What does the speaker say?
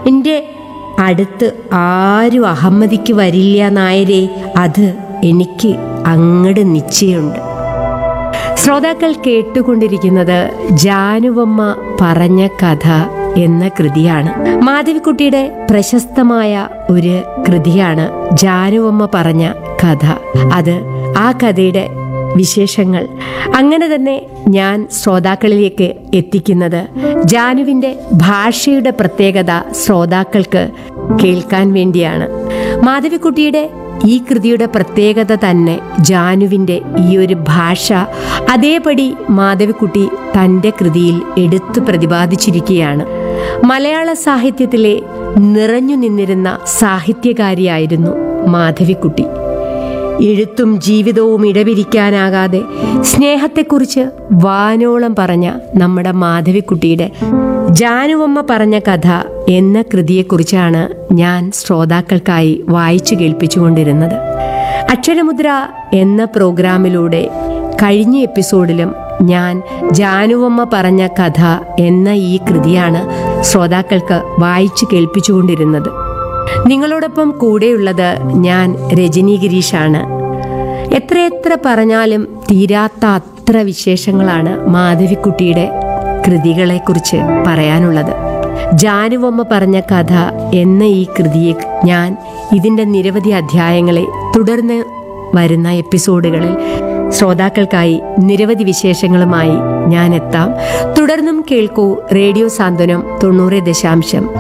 എൻ്റെ അടുത്ത് ആരും അഹമ്മദിക്ക് വരില്ല നായരെ അത് എനിക്ക് അങ്ങട് നിശ്ചയമുണ്ട് ശ്രോതാക്കൾ കേട്ടുകൊണ്ടിരിക്കുന്നത് ജാനുവമ്മ പറഞ്ഞ കഥ എന്ന കൃതിയാണ് മാധവിക്കുട്ടിയുടെ പ്രശസ്തമായ ഒരു കൃതിയാണ് ജാനുവമ്മ പറഞ്ഞ കഥ അത് ആ കഥയുടെ വിശേഷങ്ങൾ അങ്ങനെ തന്നെ ഞാൻ ശ്രോതാക്കളിലേക്ക് എത്തിക്കുന്നത് ജാനുവിൻ്റെ ഭാഷയുടെ പ്രത്യേകത ശ്രോതാക്കൾക്ക് കേൾക്കാൻ വേണ്ടിയാണ് മാധവിക്കുട്ടിയുടെ ഈ കൃതിയുടെ പ്രത്യേകത തന്നെ ജാനുവിൻ്റെ ഈ ഒരു ഭാഷ അതേപടി മാധവിക്കുട്ടി തൻ്റെ കൃതിയിൽ എടുത്തു പ്രതിപാദിച്ചിരിക്കുകയാണ് മലയാള സാഹിത്യത്തിലെ നിറഞ്ഞു നിന്നിരുന്ന സാഹിത്യകാരിയായിരുന്നു മാധവിക്കുട്ടി എഴുത്തും ജീവിതവും ഇടപിരിക്കാനാകാതെ സ്നേഹത്തെക്കുറിച്ച് വാനോളം പറഞ്ഞ നമ്മുടെ മാധവിക്കുട്ടിയുടെ ജാനുവമ്മ പറഞ്ഞ കഥ എന്ന കൃതിയെക്കുറിച്ചാണ് ഞാൻ ശ്രോതാക്കൾക്കായി വായിച്ചു കേൾപ്പിച്ചുകൊണ്ടിരുന്നത് അക്ഷരമുദ്ര എന്ന പ്രോഗ്രാമിലൂടെ കഴിഞ്ഞ എപ്പിസോഡിലും ഞാൻ ജാനുവമ്മ പറഞ്ഞ കഥ എന്ന ഈ കൃതിയാണ് ശ്രോതാക്കൾക്ക് വായിച്ചു കേൾപ്പിച്ചുകൊണ്ടിരുന്നത് നിങ്ങളോടൊപ്പം കൂടെയുള്ളത് ഞാൻ രജനി ഗിരീഷാണ് എത്രയെത്ര പറഞ്ഞാലും തീരാത്ത അത്ര വിശേഷങ്ങളാണ് മാധവിക്കുട്ടിയുടെ കൃതികളെക്കുറിച്ച് പറയാനുള്ളത് ജാനുവമ്മ പറഞ്ഞ കഥ എന്ന ഈ കൃതിയെ ഞാൻ ഇതിൻ്റെ നിരവധി അധ്യായങ്ങളെ തുടർന്ന് വരുന്ന എപ്പിസോഡുകളിൽ ശ്രോതാക്കൾക്കായി നിരവധി വിശേഷങ്ങളുമായി ഞാൻ എത്താം തുടർന്നും കേൾക്കൂ റേഡിയോ സാന്ത്വനം തൊണ്ണൂറ് ദശാംശം